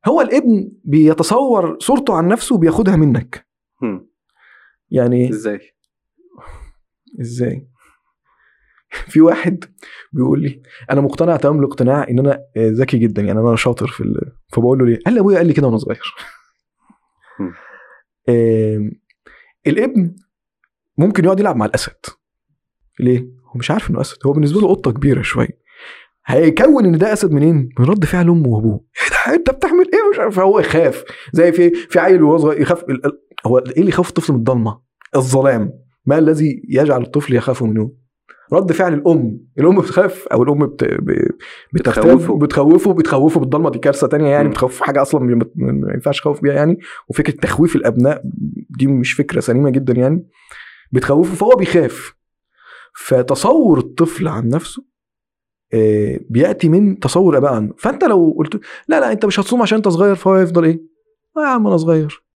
هو الابن بيتصور صورته عن نفسه وبياخدها منك هم. يعني ازاي ازاي في واحد بيقول لي انا مقتنع تمام الاقتناع ان انا آه، ذكي جدا يعني انا شاطر في ال... فبقول له ليه قال لي ابويا قال لي كده وانا صغير هم. آم، الابن ممكن يقعد يلعب مع الاسد ليه هو مش عارف انه اسد هو بالنسبه له قطه كبيره شويه هيكون ان ده اسد منين من رد فعل امه وابوه ايه ده انت بتعمل ايه مش عارف فهو يخاف زي في في عيل وهو صغير يخاف ال- ال- هو ايه اللي يخوف الطفل من الضلمه الظلام ما الذي يجعل الطفل يخاف منه رد فعل الام الام بتخاف او الام بت... ب- بتخوفه بتخوفه. بتخوفه بتخوفه بالضلمه دي كارثه تانية يعني مم. بتخوف حاجه اصلا ما ما ينفعش تخوف بيها يعني وفكره تخويف الابناء دي مش فكره سليمه جدا يعني بتخوفه فهو بيخاف فتصور الطفل عن نفسه آه، بياتي من تصور اباء عنه فانت لو قلت لا لا انت مش هتصوم عشان انت صغير فهو يفضل ايه؟ آه يا عم انا صغير